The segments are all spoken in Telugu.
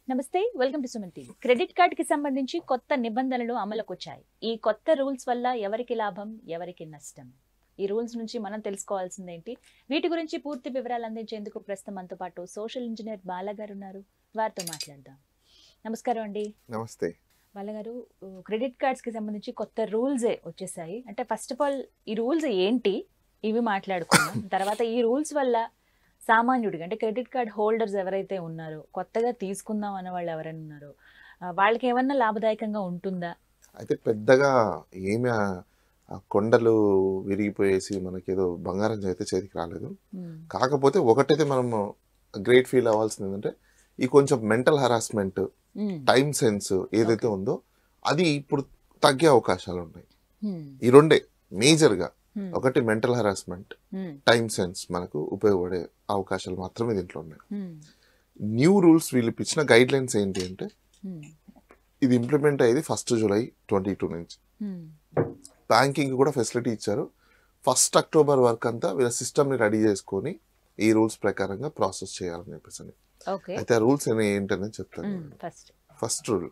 నమస్తే welcome to Suman TV credit card కి సంబంధించి కొత్త నిబంధనలు అమలుకు వచ్చాయి ఈ కొత్త రూల్స్ వల్ల ఎవరికి లాభం ఎవరికి నష్టం ఈ రూల్స్ నుంచి మనం తెలుసుకోవాల్సింది ఏంటి వీటి గురించి పూర్తి వివరాలు అందించేందుకు ప్రస్తుతం మనతో పాటు సోషల్ ఇంజనీర్ బాల గారు ఉన్నారు వారితో మాట్లాడదాం నమస్కారం అండి నమస్తే బాల గారు క్రెడిట్ కార్డ్స్ కి సంబంధించి కొత్త రూల్సే వచ్చేసాయి అంటే ఫస్ట్ ఆఫ్ ఆల్ ఈ రూల్స్ ఏంటి ఇవి మాట్లాడుకున్నాం తర్వాత ఈ రూల్స్ వల్ల సామాన్యుడికి అంటే క్రెడిట్ కార్డ్ హోల్డర్స్ ఎవరైతే ఉన్నారో కొత్తగా తీసుకుందాం అన్న వాళ్ళు ఎవరైనా ఉన్నారో ఆ, వాళ్ళకి ఏమన్నా లాభదాయకంగా ఉంటుందా అయితే పెద్దగా ఏమి ఆ- ఆ కొండలు విరిగిపోయేసి మనకేదో బంగారం అయితే చేతికి రాలేదు కాకపోతే ఒకటైతే మనం గ్రేట్ ఫీల్ అవ్వాల్సింది ఏంటంటే ఈ కొంచెం mental harassment um, time sense ఏదైతే ఉందో అది ఇప్పుడు తగ్గే అవకాశాలు ఉన్నాయి ఉమ్, ఈ రెండే మేజర్గా ఉమ్, ఒకటి mental harassment um, time sense మనకు ఉపయోగపడే అవకాశాలు మాత్రమే దీంట్లో ఉన్నాయి ఉమ్, న్యూ రూల్స్ వీళ్ళు ఇచ్చిన గైడ్ లైన్స్ ఏంటి అంటే ఉమ్, ఇది ఇంప్లిమెంట్ అయ్యేది ఫస్ట్ జూలై ట్వంటీ టూ నుంచి ఉమ్, బ్యాంకింగ్ కూడా ఫెసిలిటీ ఇచ్చారు ఫస్ట్ అక్టోబర్ వరకు అంతా వీళ్ళ సిస్టమ్ని రెడీ చేసుకొని ఈ రూల్స్ ప్రకారంగా ప్రాసెస్ చేయాలని చెప్పేసి అని. ఓకే అయితే ఆ రూల్స్ ఏంటనేది చెప్తాను um, first first rule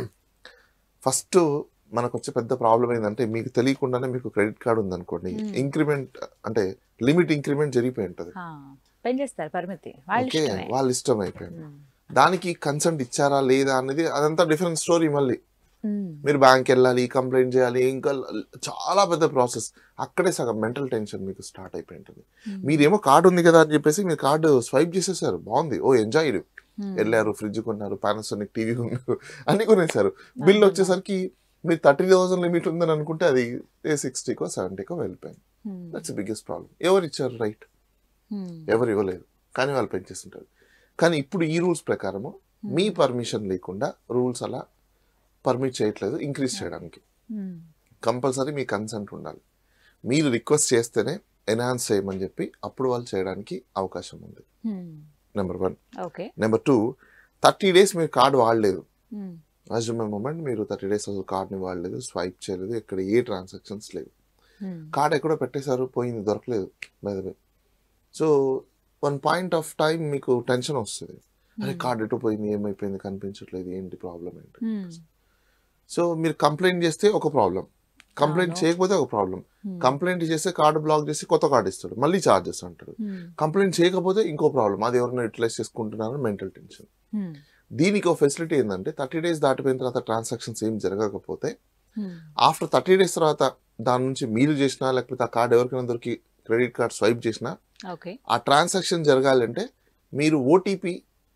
first మనకు వచ్చే పెద్ద ప్రాబ్లం ఏంటంటే మీకు తెలియకుండానే మీకు క్రెడిట్ కార్డు ఉందనుకోండి Hmm. ఇంక్రిమెంట్ అంటే లిమిట్ ఇంక్రిమెంట్ జరిగిపోయి ఉంటుంది ఆ, పెంచేస్తారు పరిమితి వాళ్ళ ఓకే ఇష్టమే వాళ్ళ ఇష్టం అయిపోయింది ఉమ్, దానికి కన్సెంట్ ఇచ్చారా లేదా అనేది అదంతా డిఫరెంట్ స్టోరీ మళ్ళీ ఉమ్, మీరు బ్యాంక్ వెళ్ళాలి కంప్లైంట్ చేయాలి ఇంకా చాలా పెద్ద ప్రాసెస్ అక్కడే సగం మెంటల్ టెన్షన్ మీకు స్టార్ట్ అయిపోయి ఉంటుంది ఉమ్, మీరేమో కార్డు ఉంది కదా అని చెప్పేసి మీరు కార్డు స్వైప్ చేసేసారు బాగుంది ఓ ఎంజాయ్ ఉమ్, వెళ్ళారు ఫ్రిడ్జ్ కొన్నారు పానాసోనిక్ టీవీ కొన్నారు అన్ని కొనేసారు బిల్ వచ్చేసరికి మీరు థర్టీ థౌసండ్ లిమిట్ ఉందని అనుకుంటే అది ఏ సిక్స్టీకో సెవెంటీకో వెళ్ళిపోయింది ఉమ్, దట్స్ బిగ్గెస్ట్ ప్రాబ్లం ఎవరు ఇచ్చారు రైట్ ఉమ్, ఎవరు ఇవ్వలేదు కానీ వాళ్ళు పెంచేస్తుంటారు కానీ ఇప్పుడు ఈ రూల్స్ ప్రకారము మీ పర్మిషన్ లేకుండా రూల్స్ అలా పర్మిట్ చేయట్లేదు ఇంక్రీజ్ చేయడానికి ఉమ్, కంపల్సరీ మీ కన్సెంట్ ఉండాలి మీరు రిక్వెస్ట్ చేస్తేనే ఎన్హాన్స్ చేయమని చెప్పి అప్పుడు వాళ్ళు చేయడానికి అవకాశం ఉంది um, number one okay number two thirty days మీరు కార్డు వాడలేదు ఉమ్, అజ్యూమ్ మూమెంట్ మీరు థర్టీ డేస్ అసలు కార్డ్ని వాడలేదు స్వైప్ చేయలేదు ఇక్కడ ఏ ట్రాన్సాక్షన్స్ లేవు ఉమ్, కార్డ్ ఎక్కడో పెట్టేశారు పోయింది దొరకలేదు by the way so one point of time మీకు టెన్షన్ వస్తుంది అరే కార్డ్ ఎటు పోయింది ఏమైపోయింది కనిపించట్లేదు ఏంటి ప్రాబ్లం ఏంటి ఉమ్, సో మీరు కంప్లైంట్ చేస్తే ఒక ప్రాబ్లం కంప్లైంట్ అవును. చేయకపోతే ఒక ప్రాబ్లం ఉమ్, కంప్లైంట్ చేస్తే కార్డు బ్లాక్ చేసి కొత్త కార్డు ఇస్తాడు మళ్ళీ చార్జెస్ అంటాడు ఉమ్, కంప్లైంట్ చేయకపోతే ఇంకో ప్రాబ్లం అది ఎవరైనా యూటిలైజ్ చేసుకుంటున్నారో మెంటల్ టెన్షన్ ఉమ్, దీనికి ఒక ఫెసిలిటీ ఏంటంటే థర్టీ డేస్ దాటిపోయిన తర్వాత ట్రాన్సాక్షన్స్ ఏం జరగకపోతే ఉమ్, ఆఫ్టర్ థర్టీ డేస్ తర్వాత దాని నుంచి మీరు చేసినా లేకపోతే ఆ కార్డు ఎవరికైనా దొరికి క్రెడిట్ కార్డ్ స్వైప్ చేసినా ఓకే ఆ ట్రాన్సాక్షన్ జరగాలంటే మీరు ఓటీపీ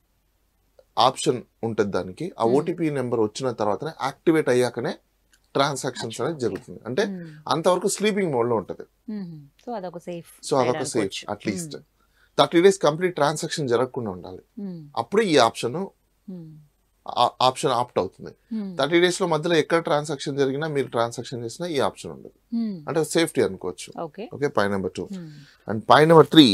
ఆప్షన్ ఉంటుంది దానికి ఆ Hmm. ఓటీపీ నెంబర్ వచ్చిన తర్వాతనే యాక్టివేట్ అయ్యాకనే ట్రాన్సాక్షన్స్ అనేది జరుగుతుంది అంటే ఉమ్, అంతవరకు స్లీపింగ్ మోడ్ లో ఉంటుంది ఉమ్, సో అదొక సేఫ్ సో అదొక safe at least thirty days complete transaction జరగకుండా ఉండాలి అప్పుడే ఈ ఆప్షన్ ఆప్షన్ ఆప్ట్ అవుతుంది థర్టీ డేస్ లో మధ్యలో ఎక్కడ ట్రాన్సాక్షన్ జరిగినా మీరు ట్రాన్సాక్షన్ చేసినా ఈ ఆప్షన్ ఉండదు అంటే సేఫ్టీ అనుకోవచ్చు okay okay point number two and point number three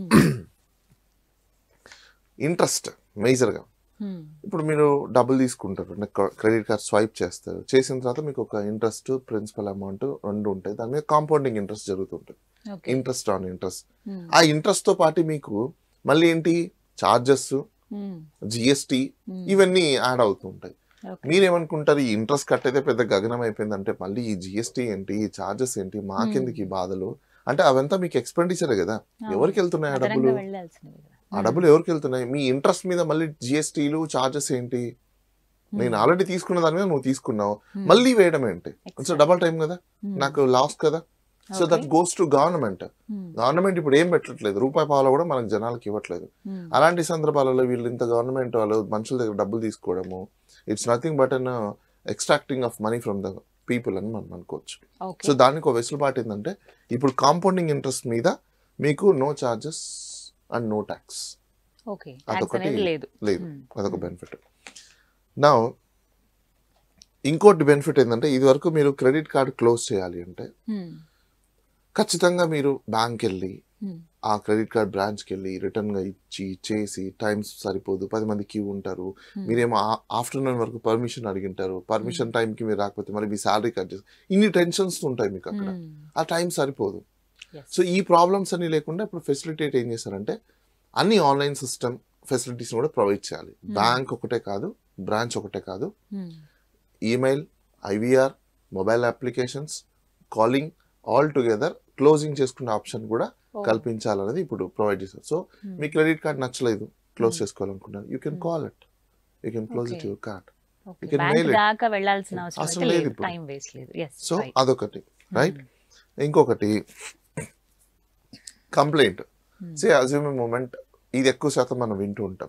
interest మేజర్గా ఇప్పుడు మీరు డబ్బులు తీసుకుంటారు క్రెడిట్ కార్డ్ స్వైప్ చేస్తారు చేసిన తర్వాత మీకు ఒక ఇంట్రెస్ట్ ప్రిన్సిపల్ అమౌంట్ రెండు ఉంటాయి దాని మీద కాంపౌండింగ్ ఇంట్రెస్ట్ జరుగుతుంటుంది ఓకే ఇంట్రెస్ట్ ఆన్ ఇంట్రెస్ట్ ఆ ఇంట్రెస్ట్ తో పాటు మీకు మళ్ళీ ఏంటి చార్జెస్ జిఎస్టి ఇవన్నీ యాడ్ అవుతూ ఉంటాయి మీరేమనుకుంటారు ఈ ఇంట్రెస్ట్ కట్టేదే పెద్ద గగనం అయిపోయిందంటే మళ్ళీ ఈ జిఎస్టి ఏంటి ఈ చార్జెస్ ఏంటి మాకెందుకు ఈ బాధలు అంటే అవంతా మీకు ఎక్స్పెండిచర్ కదా ఎవరికి వెళ్తున్నాయి ఆ డబ్బులు వెళ్ళాల్సినవి కదా ఆ డబ్బులు ఎవరికి వెళ్తున్నాయి మీ ఇంట్రెస్ట్ మీద మళ్ళీ జిఎస్టీలు చార్జెస్ ఏంటి నేను ఆల్రెడీ తీసుకున్న దాని మీద నువ్వు తీసుకున్నావు మళ్ళీ వేయడం ఏంటి సో డబల్ టైం కదా నాకు లాస్ కదా so that goes to government government ఇప్పుడు ఏం పెట్టట్లేదు రూపాయి పావులు కూడా మనకు జనాలకి ఇవ్వట్లేదు అలాంటి సందర్భాలలో వీళ్ళు ఇంత గవర్నమెంట్ వాళ్ళు మనుషుల దగ్గర డబ్బులు తీసుకోవడము it's nothing but an extracting of money from the people అని మనం అనుకోవచ్చు సో దానికి ఒక వెసులుబాటు ఏంటంటే ఇప్పుడు కాంపౌండింగ్ ఇంట్రెస్ట్ మీద మీకు no charges and no tax okay అదొకటి లేదు లేదు Hmm. అదొక బెనిఫిట్ నా ఇంకోటి బెనిఫిట్ ఏంటంటే ఇది వరకు మీరు క్రెడిట్ కార్డ్ క్లోజ్ చేయాలి అంటే Hmm. ఖచ్చితంగా మీరు బ్యాంక్ వెళ్ళి Hmm. ఆ క్రెడిట్ కార్డ్ బ్రాంచ్కి వెళ్ళి రిటర్న్ గా ఇచ్చి చేసి టైమ్స్ సరిపోదు పది మంది క్యూ ఉంటారు Hmm. మీరేమో ఆఫ్టర్నూన్ వరకు పర్మిషన్ అడిగింటారు పర్మిషన్ టైంకి మీరు రాకపోతే మరి మీ శాలరీ కట్ చేసి ఇన్ని టెన్షన్స్ ఉంటాయి మీకు అక్కడ Hmm. ఆ టైం సరిపోదు Yes. సో ఈ ప్రాబ్లమ్స్ అన్ని లేకుండా ఇప్పుడు ఫెసిలిటేట్ ఏం చేశారంటే అన్ని ఆన్లైన్ సిస్టమ్ ఫెసిలిటీస్ కూడా ప్రొవైడ్ చేయాలి బ్యాంక్ ఒకటే కాదు బ్రాంచ్ ఒకటే కాదు Hmm. Email IVR mobile applications calling all together closing చేసుకునే ఆప్షన్ కూడా Oh. కల్పించాలనేది ఇప్పుడు ప్రొవైడ్ చేస్తారు సో Hmm. మీ క్రెడిట్ కార్డ్ నచ్చలేదు క్లోజ్ Hmm. చేసుకోవాలనుకున్నారు you can Hmm. Call it you can close it Okay. Your card Okay. You can bank mail it. దాకా వెళ్ళాల్సిన అవసరం అవసరం అయితే లేదు లేదు ఇప్పుడు. టైం వేస్ట్ లేదు ఎస్ సో అదొకటి రైట్ ఇంకొకటి కంప్లైంట్ సే అజ్యూమ్ మూమెంట్ ఇది ఎక్కువ శాతం మనం వింటూ ఉంటాం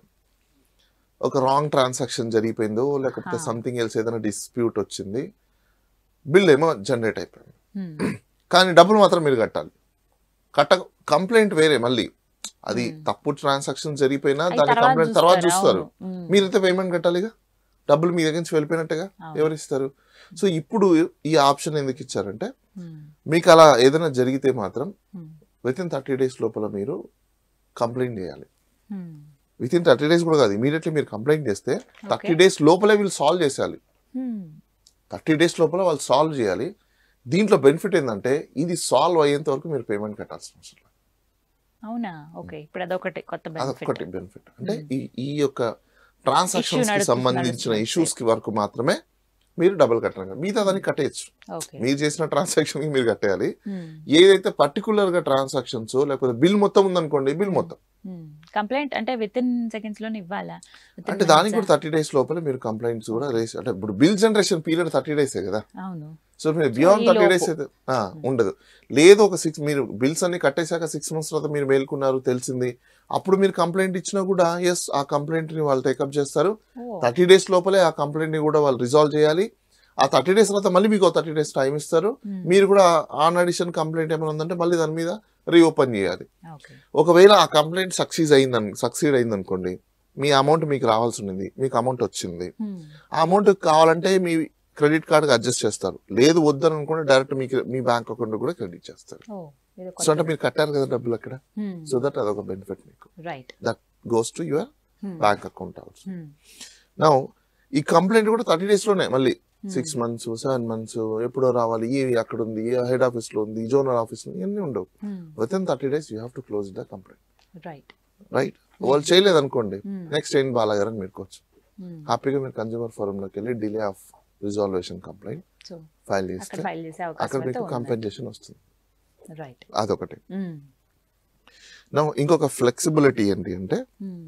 ఒక రాంగ్ ట్రాన్సాక్షన్ జరిగిపోయిందో లేకపోతే Ah. సంథింగ్ ఎల్స్ ఏదైనా డిస్ప్యూట్ వచ్చింది బిల్ ఏమో జనరేట్ అయిపోయింది కానీ డబ్బులు మాత్రం మీరు కట్టాలి కట్ట కంప్లైంట్ వేరే మళ్ళీ అది Hmm. తప్పు ట్రాన్సాక్షన్ జరిగిపోయినా దాని కంప్లైంట్ తర్వాత చూస్తారు మీరైతే పేమెంట్ కట్టాలిగా డబ్బులు మీ దగ్గర నుంచి వెళ్ళిపోయినట్టుగా అవును. ఎవరు ఇస్తారు సో ఇప్పుడు ఈ ఆప్షన్ ఎందుకు ఇచ్చారంటే మీకు అలా ఏదైనా జరిగితే మాత్రం విత్ ఇన్ థర్టీ డేస్ లోపల మీరు కంప్లైంట్ చేయాలి విత్ ఇన్ థర్టీ డేస్ కూడా కాదు ఇమీడియట్లీ మీరు కంప్లైంట్ చేస్తే థర్టీ డేస్ లోపలే వీళ్ళు సాల్వ్ చేసేయాలి థర్టీ డేస్ లోపల వాళ్ళు సాల్వ్ చేయాలి దీంట్లో బెనిఫిట్ ఏంటంటే ఇది సాల్వ్ అయ్యేంత వరకు మీరు పేమెంట్ కట్టాల్సిన అవసరం లేదు. అవునా ఓకే ఇప్పుడు అదొకటి కొత్త అదొకటి బెనిఫిట్ బెనిఫిట్ అంటే ఈ ఈ యొక్క ట్రాన్సాక్షన్స్ కి నడుస్తు- సంబంధించిన నడుస్తున్నట్టే. ఇష్యూస్ కి వరకు మాత్రమే మీరు డబుల్ కట్టాలి మిగతా దాన్ని కట్టేయచ్చు ఓకే మీరు చేసిన ట్రాన్సాక్షన్ కి మీరు కట్టేయాలి ఏదైతే పర్టికులర్ గా ట్రాన్సాక్షన్స్ లేకపోతే బిల్ మొత్తం ఉందనుకోండి బిల్ మొత్తం కంప్లైంట్ అంటే విత్ ఇన్ సెకండ్స్ లోనే ఇవ్వాలా Within అంటే దానికి minutes కూడా థర్టీ డేస్ లోపల మీరు కంప్లైంట్స్ కూడా రేస్ అంటే ఇప్పుడు బిల్ జనరేషన్ పీరియడ్ థర్టీ డేసే కదా ఆ? అవును సో మీరు బియాండ్ ఈ థర్టీ లోపు. డేస్ అయితే ఆ, ఉండదు లేదు ఒక సిక్స్ మీరు బిల్స్ అన్ని కట్టేశాక సిక్స్ మంత్స్ తర్వాత మీరు మేల్కొన్నారు తెలిసింది అప్పుడు మీరు కంప్లైంట్ ఇచ్చినా కూడా ఎస్ ఆ కంప్లైంట్ ని వాళ్ళు టేకప్ చేస్తారు ఓ థర్టీ డేస్ లోపలే ఆ కంప్లైంట్ ని కూడా వాళ్ళు రిజాల్వ్ చేయాలి ఆ థర్టీ డేస్ తర్వాత మళ్ళీ మీకు థర్టీ డేస్ టైం ఇస్తారు Hmm. మీరు కూడా ఆన్ అడిషన్ కంప్లైంట్ ఏమైనా ఉందంటే మళ్ళీ దాని మీద రీఓపెన్ చేయాలి ఓకే ఒకవేళ ఆ కంప్లైంట్ సక్సీజ్ అయిందని సక్సీడ్ అయింది అనుకోండి మీ అమౌంట్ మీకు రావాల్సి ఉంది మీకు అమౌంట్ వచ్చింది ఆ అమౌంట్ కావాలంటే మీ క్రెడిట్ కార్డ్కి అడ్జస్ట్ చేస్తారు లేదు వద్దని అనుకుంటే డైరెక్ట్ మీకు మీ బ్యాంక్ అకౌంట్ కూడా క్రెడిట్ చేస్తారు ఓ ఇది సో అంటే మీరు కట్టారు కదా డబ్బులు అక్కడ సో దట్ అదొక బెనిఫిట్ మీకు right that goes to your bank account also నా ఈ కంప్లైంట్ కూడా థర్టీ డేస్ లోనే మళ్ళీ సిక్స్ మంత్స్ సెవెన్ మంత్స్ ఎప్పుడో రావాలి ఈ అక్కడ ఉంది ఈ హెడ్ ఆఫీస్ లో ఉంది జోనల్ ఆఫీస్ లో ఇవన్నీ ఉండవు within thirty days you have to close the complaint right right వాళ్ళు చేయలేదు అనుకోండి నెక్స్ట్ ఏం బాలాగారు అని మీరుకోవచ్చు హ్యాపీగా మీరు కన్జ్యూమర్ ఫోరం లోకి వెళ్ళి delay of resolution complaint so file అక్కడ చేస్తే ఫైల్ చేసే అక్కడ అవకాశం అయితే మీకు కంపెన్సేషన్ వస్తుంది రైట్ అదొకటి నా ఇంకొక ఫ్లెక్సిబిలిటీ ఏంటి అంటే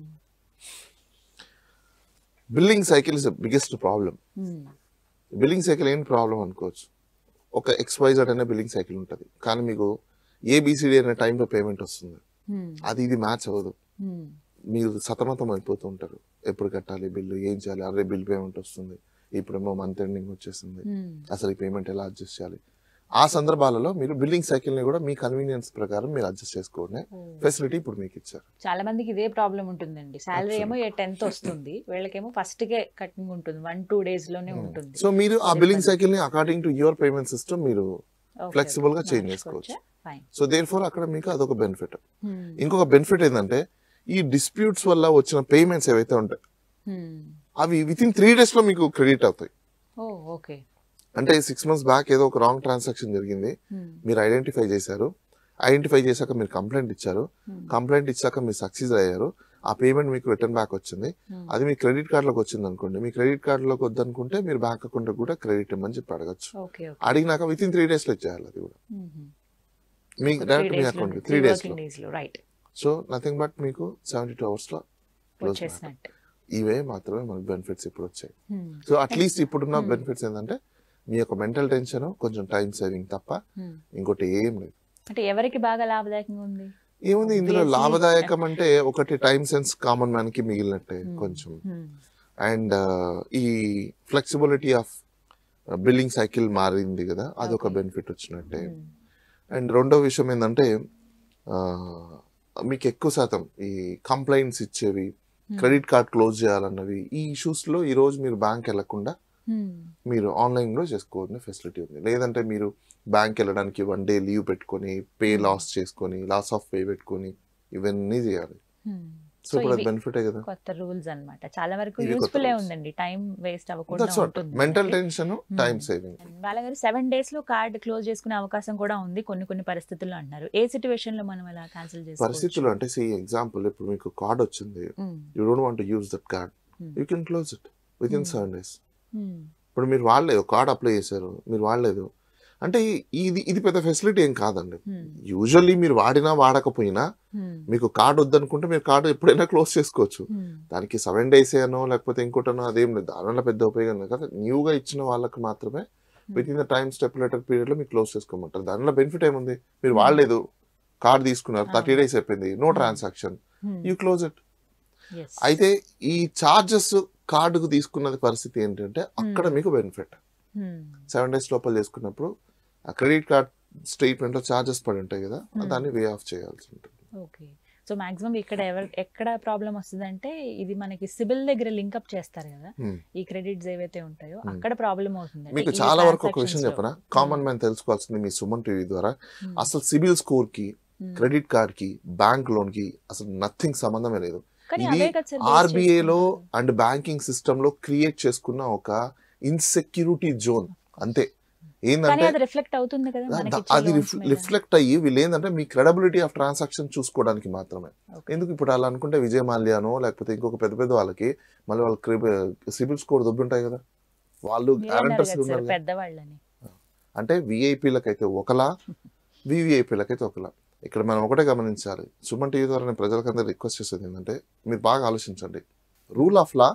billing cycle is the biggest problem billing cycle ఏం ప్రాబ్లం అనుకోవచ్చు ఒక ఎక్స్వైజెడ్ అనే బిల్లింగ్ సైకిల్ ఉంటుంది కానీ మీకు ఏబిసిడి అనే టైంలో పేమెంట్ వస్తుంది అది ఇది మ్యాచ్ అవ్వదు మీరు సతమతం అయిపోతూ ఉంటారు ఎప్పుడు కట్టాలి బిల్లు ఏం చేయాలి అరే బిల్ పేమెంట్ వస్తుంది ఇప్పుడేమో మంత్ ఎండింగ్ వచ్చేసింది అసలు ఈ పేమెంట్ ఎలా అడ్జస్ట్ చేయాలి ఆ సందర్భాలలో మీరు బిల్లింగ్ సైకిల్ ని కూడా మీ కన్వీనియన్స్ ప్రకారం మీరు అడ్జస్ట్ చేసుకునే ఫెసిలిటీ ఇప్పుడు మీకు ఇచ్చారు చాలా మందికి ఇదే ప్రాబ్లం ఉంటుందండి శాలరీ ఏమో టెన్త్ వస్తుంది వీళ్ళకేమో ఫస్ట్ గే కటింగ్ ఉంటుంది వన్ టూ డేస్ లోనే ఉంటుంది సో మీరు ఆ బిల్లింగ్ సైకిల్ ని according to your payment system మీరు flexible గా change చేసుకోవచ్చు. ఫైన్ సో దేర్ ఫోర్ అక్కడ మీకు అదొక బెనిఫిట్ ఇంకొక బెనిఫిట్ ఏంటంటే ఈ డిస్ప్యూట్స్ వల్ల వచ్చిన పేమెంట్స్ ఏవైతే ఉంటాయి అవి విత్ ఇన్ త్రీ డేస్ లో మీకు క్రెడిట్ అవుతాయి ఓ ఓకే అంటే సిక్స్ మంత్స్ బ్యాక్ ఏదో ఒక రాంగ్ ట్రాన్సాక్షన్ జరిగింది మీరు ఐడెంటిఫై చేశారు ఐడెంటిఫై చేశాక మీరు కంప్లైంట్ ఇచ్చారు కంప్లైంట్ ఇచ్చాక మీరు సక్సెస్ అయ్యారు ఆ పేమెంట్ మీకు రిటర్న్ బ్యాక్ వచ్చింది అది మీ క్రెడిట్ కార్డులోకి వచ్చింది అనుకోండి మీ క్రెడిట్ కార్డులోకి వద్దనుకుంటే మీరు బ్యాంక్ అకౌంట్ కూడా క్రెడిట్ ఇవ్వమని చెప్పి అడగచ్చు ఓకే ఓకే అడిగినాక విత్ ఇన్ త్రీ డేస్ లో ఇచ్చేయాలి అది కూడా మీ డైరెక్ట్ మీ అకౌంట్ త్రీ డేస్ లో డేస్ లో రైట్ సో నథింగ్ బట్ మీకు సెవెంటీ టూ అవర్స్ లో క్లోజ్ వచ్చేసినట్టు ఇవే మాత్రమే మనకు బెనిఫిట్స్ ఇప్పుడు వచ్చాయి సో అట్లీస్ట్ ఇప్పుడున్న బెనిఫిట్స్ ఏంటంటే మీ యొక్క మెంటల్ టెన్షన్ కొంచెం టైం సేవింగ్ తప్ప ఇంకోటి ఏం లేదు అంటే ఎవరికి బాగా లాభదాయకంగా ఉంది ఏముంది ఇందులో Obviously. లాభదాయకం అంటే ఒకటి టైం సెన్స్ కామన్ మ్యాన్ కి మిగిలినట్టే కొంచెం అండ్ ఈ ఫ్లెక్సిబిలిటీ ఆఫ్ బిల్లింగ్ సైకిల్ మారింది కదా అదొక Okay. బెనిఫిట్ వచ్చినట్టే అండ్ రెండో విషయం ఏంటంటే ఆ, మీకు ఎక్కువ శాతం ఈ కంప్లైంట్స్ ఇచ్చేవి క్రెడిట్ కార్డ్ క్లోజ్ చేయాలన్నవి ఈ ఇష్యూస్ లో ఈ రోజు మీరు బ్యాంక్ వెళ్లకుండా మీరు ఆన్లైన్ లో చేసుకోవాల్సిన ఫెసిలిటీ ఉంది లేదంటే మీరు బ్యాంక్ వెళ్ళడానికి వన్ డే లీవ్ పెట్టుకొని పే లాస్ చేసుకొని లాస్ ఆఫ్ పే పెట్టుకొని ఇవన్నీ చేయాలి సో ఇప్పుడు అది ఇవి- బెనిఫిటే కదా కొత్త రూల్స్ అన్నమాట చాలా వరకు ఇవి కొత్త యూస్ఫుల్ rules. ఉందండి టైం వేస్ట్ అవ్వకుండా దట్స్ వాట్ ఉంటుంది మెంటల్ మనకి. టెన్షన్ టైం సేవింగ్ వాళ్ళగారు సెవెన్ డేస్ లో కార్డ్ క్లోజ్ చేసుకునే అవకాశం కూడా ఉంది కొన్ని కొన్ని పరిస్థితుల్లో అంటున్నారు ఏ సిచ్యువేషన్ లో మనం అలా క్యాన్సిల్ చేసుకోవచ్చు పరిస్థితులు అంటే సి ఎగ్జాంపుల్ ఇప్పుడు మీకు కార్డ్ వచ్చింది um, you don't want use that card Hmm. You can close it within Hmm. Seven days um, ఇప్పుడు మీరు వాడలేదు కార్డ్ అప్లై చేశారు మీరు వాడలేదు అంటే ఈ- ఇది ఇది పెద్ద ఫెసిలిటీ ఏం కాదండి ఉమ్, యూజువల్లీ మీరు వాడినా వాడకపోయినా ఉమ్, మీకు కార్డ్ వద్దనుకుంటే మీరు కార్డు ఎప్పుడైనా క్లోజ్ చేసుకోవచ్చు ఉమ్, దానికి సెవెన్ డేస్ అనో లేకపోతే ఇంకోటనో అదేం లేదు దానివల్ల పెద్ద ఉపయోగం లేదు కదా న్యూగా ఇచ్చిన వాళ్ళకి మాత్రమే within the time stipulated period లో మీకు క్లోజ్ చేసుకోమంటారు దానిలో బెనిఫిట్ ఏముంది మీరు Hmm. వాడలేదు కార్డ్ తీసుకున్నారు Ah. థర్టీ డేస్ అయిపోయింది no Hmm. Transaction um, you close it yes. అయితే ఈ చార్జెస్ కార్డుకు తీసుకున్నది పరిస్థితి ఏంటంటే అక్కడ Hmm. మీకు బెనిఫిట్ ఉమ్, సెవెన్ డేస్ లోపల చేసుకున్నప్పుడు ఆ క్రెడిట్ కార్డ్ స్టేట్మెంట్ లో చార్జెస్ పడి ఉంటాయి కదా Hmm. దాన్ని వే ఆఫ్ చేయాల్సి ఉంటుంది ఓకే సో మాక్సిమం ఇక్కడ ఎవరు ఎక్కడ ప్రాబ్లం వస్తుందంటే ఇది మనకి సిబిల్ దగ్గర లింకప్ చేస్తారు కదా Hmm. ఈ క్రెడిట్స్ ఏవైతే ఉంటాయో Hmm. అక్కడ ప్రాబ్లం అవుతుంది మీకు చాలా వరకు ఒక విషయం చెప్పనా కామన్ మ్యాన్ తెలుసుకోవాల్సింది మీ సుమన్ టీవీ ద్వారా అసలు సిబిల్ స్కోర్ కి క్రెడిట్ కార్డ్ కి బ్యాంక్ లోన్ కి అసలు నథింగ్ సంబంధమే లేదు కానీ ఇది అవే కదా sir base ఆర్బీఐ లో చేసుకుంటారు. అండ్ బ్యాంకింగ్ సిస్టమ్ లో క్రియేట్ చేసుకున్న ఒక ఇన్సెక్యూరిటీ జోన్ అంతే కానీ ఏంటంటే అది రిఫ్లెక్ట్ అవుతుంది కదా మనకి ద- ఇచ్చే అది loans మీద. రిఫ్లెక్ట్ అయ్యి వీళ్ళు ఏంటంటే మీ క్రెడబిలిటీ ఆఫ్ ట్రాన్సాక్షన్ చూసుకోవడానికి మాత్రమే Okay. ఎందుకు ఇప్పుడు అలా అనుకుంటే విజయ్ మాల్యానో లేకపోతే ఇంకొక పెద్ద పెద్ద వాళ్ళకి మళ్ళీ వాళ్ళ సిబిల్ స్కోర్ దొబ్బుంటాయి కదా వాళ్ళు మీరే అన్నారు గ్యారంటర్స్ కదా sir, ఉన్నారు కదా. పెద్దవాళ్ళని అంటే విఐపీలకైతే ఒకలా వివిఐపీలకైతే ఒకలా ఇక్కడ మనం ఒకటే గమనించాలి సుమన్ టీవీ ద్వారా నేను ప్రజలకందరూ రిక్వెస్ట్ చేసేది ఏంటంటే మీరు బాగా ఆలోచించండి రూల్ ఆఫ్ లా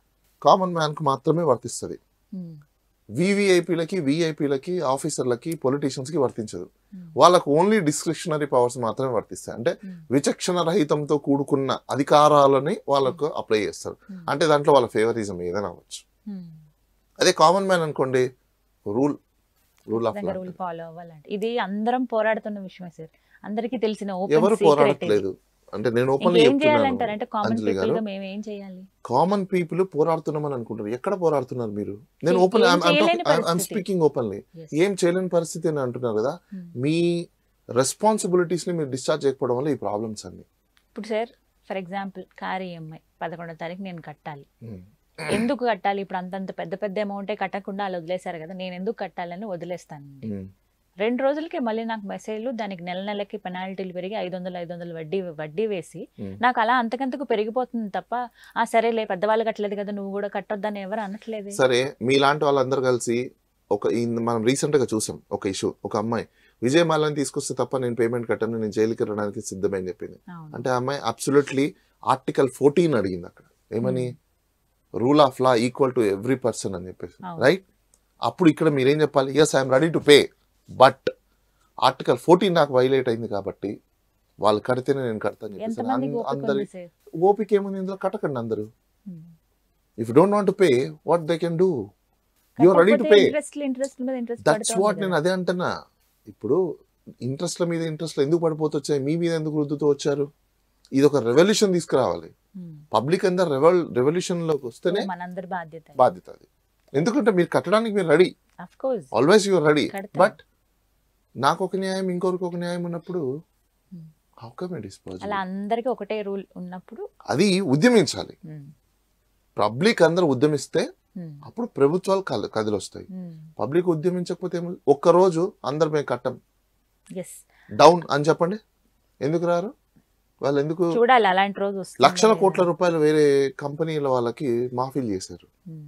కామన్ మ్యాన్కు మాత్రమే వర్తిస్తుంది ఉమ్, వివిఐపీలకి విఐపీలకి ఆఫీసర్లకి పొలిటీషియన్స్కి వర్తించదు ఉమ్, వాళ్ళకు ఓన్లీ డిస్క్రిప్షనరీ పవర్స్ మాత్రమే వర్తిస్తాయి అంటే ఉమ్, విచక్షణ రహితంతో కూడుకున్న అధికారాలని వాళ్ళకు అప్లై చేస్తారు ఉమ్, అంటే దాంట్లో వాళ్ళ ఫేవరిజం ఏదైనా అవ్వచ్చు ఉమ్. అదే కామన్ మ్యాన్ అనుకోండి రూల్ రూల్ ఆఫ్ ఖచ్చితంగా రూల్ ఫాలో అవ్వాలంటే ఇది అందరం పోరాడుతున్న విషయమే సార్ అందరికీ తెలిసిన ఎవరు ఓపెన్ సీక్రెట్ పోరాడట్లేదు అంటే నేను ఓపెన్ ఏం చేయాలంటారు అంటే కామన్ అంజలి పీపుల్ గారు గా మేము ఏం చేయాలి కామన్ పీపుల్ పోరాడుతున్నామని అనుకుంటారు ఎక్కడ పోరాడుతున్నారు మీరు నేను ఏం ఓపెన్ చేయలేని ఐఎమ్ పరిస్థితి. Speaking openly Yes. ఏం చేయలేని పరిస్థితి అని అంటున్నారు కదా ఉమ్. మీ రెస్పాన్సిబిలిటీస్ ని మీరు డిశ్చార్జ్ చేయకపోవడం వల్ల ఈ ప్రాబ్లమ్స్ అన్ని ఇప్పుడు sir for example car EMI పదకొండో తారీఖు నేను కట్టాలి ఉమ్. ఎందుకు కట్టాలి ఇప్పుడు అంతంత పెద్ద పెద్ద అమౌంటే కట్టకుండా అలా వదిలేశారు కదా నేను ఎందుకు కట్టాలని వదిలేస్తానండి ఉమ్. రెండు రోజులకి మళ్ళీ నాకు మెసేజ్లు దానికి నెల నెలకి పెనాల్టీలు పెరిగి ఐదు వందలు ఐదు వందలు వడ్డీ వడ్డీ వేసి ఉమ్. నాకు అలా అంతకంతకు పెరిగిపోతుంది తప్ప ఆ సరేలే పెద్దవాళ్ళు కట్టలేదు కదా నువ్వు కూడా కట్టొద్దని ఎవరు అనట్లేదు సరే మీలాంటి వాళ్ళందరూ కలిసి ఒక ఈ మనం రీసెంట్ గా చూసాం ఒక ఇష్యూ ఒక అమ్మాయి విజయ్ మాలని తీసుకొస్తే తప్ప నేను పేమెంట్ కట్టాను నేను జైలుకి వెళ్ళడానికి సిద్ధమని చెప్పింది అవును అంటే ఆ అమ్మాయి అబ్సల్యూట్లీ ఆర్టికల్ ఫోర్టీన్ అడిగింది అక్కడ ఏమని rule of law equal to every person అని చెప్పేసి అవును. రైట్ అప్పుడు ఇక్కడ మీరేం చెప్పాలి yes I'm ready to pay but article fourteen నాకు వైలేట్ అయింది కాబట్టి వాళ్ళు కడితేనే నేను కడతాను చెప్పేసి ఎంతమందికి అంద- ఓపిక అందరి ఉంది సార్ ఓపిక ఏముంది ఇందులో కట్టకండి అందరూ um. If don't want to pay what they can do you're ready to కాకపోతే పే ఇంట్రెస్ట్ ఇంట్రెస్ట్ మీద ఇంట్రెస్ట్ దట్స్ వాట్ నేను అదే అంటున్నా ఇప్పుడు ఇంట్రెస్ట్ల మీద ఇంట్రెస్ట్లు ఎందుకు పడిపోతూ వచ్చాయి మీ మీద ఎందుకు రుద్దుతూ వచ్చారు ఇది ఒక రెవల్యూషన్ తీసుకురావాలి పబ్లిక్ అందరు రెవల్ రెవల్యూషన్ లోకి వస్తేనే మనందరి బాధ్యత బాధ్యత అది ఎందుకంటే మీరు కట్టడానికి మీరు ready of course always you're ready కడతాం. బట్ నాకు ఒక న్యాయం ఇంకొకరికి ఒక న్యాయం ఉన్నప్పుడు Hmm. How come it is అలా అందరికి ఒకటే రూల్ ఉన్నప్పుడు అది ఉద్యమించాలి ఉమ్, పబ్లిక్ అందరూ ఉద్యమిస్తే ఉమ్, అప్పుడు ప్రభుత్వాలు కద కదిలి వస్తాయి ఉమ్. పబ్లిక్ ఉద్యమించకపోతే ఏమో ఒక్క రోజు అందరు మేము కట్టం ఎస్ డౌన్ అని చెప్పండి ఎందుకు రారు వాళ్ళు ఎందుకు చూడాలి అలాంటి రోజు వస్తుంది లక్షల కోట్ల రూపాయలు వేరే కంపెనీల వాళ్ళకి మాఫీలు చేశారు ఉమ్,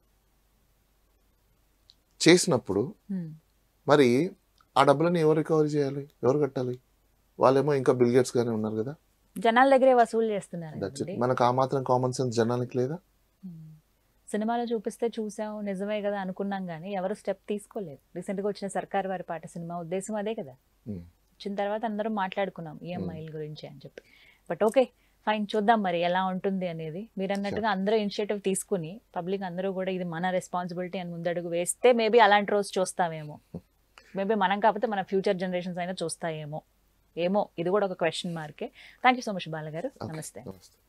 చేసినప్పుడు ఉమ్, మరి ఆ డబ్బులని ఎవరు రికవరీ చేయాలి ఎవరు కట్టాలి వాళ్ళేమో ఇంకా బిల్ గేట్స్ గానే ఉన్నారు కదా జనాల దగ్గరే వసూలు చేస్తున్నారు దట్స్ కదండి. మనకు ఆ మాత్రం కామన్ సెన్స్ జనానికి లేదా ఉమ్. సినిమాలో చూపిస్తే చూసాం నిజమే కదా అనుకున్నాం కానీ ఎవరు స్టెప్ తీసుకోలేదు రీసెంట్ గా వచ్చిన సర్కార్ వారి పాట సినిమా ఉద్దేశం అదే కదా Hmm. వచ్చిన తర్వాత అందరం మాట్లాడుకున్నాం ఈఎంఐల గురించి అని చెప్పి బట్ ఓకే ఫైన్ చూద్దాం మరి ఎలా ఉంటుంది అనేది మీరు అన్నట్టుగా అందరూ ఇనిషియేటివ్ తీసుకుని పబ్లిక్ అందరూ కూడా ఇది మన రెస్పాన్సిబిలిటీ అని ముందడుగు వేస్తే మేబీ అలాంటి రోజు చూస్తామేమో మేబీ మనం కాకపోతే మన ఫ్యూచర్ జనరేషన్స్ అయినా చూస్తాయేమో ఏమో ఇది కూడా ఒక క్వశ్చన్ మార్కే థ్యాంక్ యూ సో మచ్ బాలగారు Okay. నమస్తే నమస్తే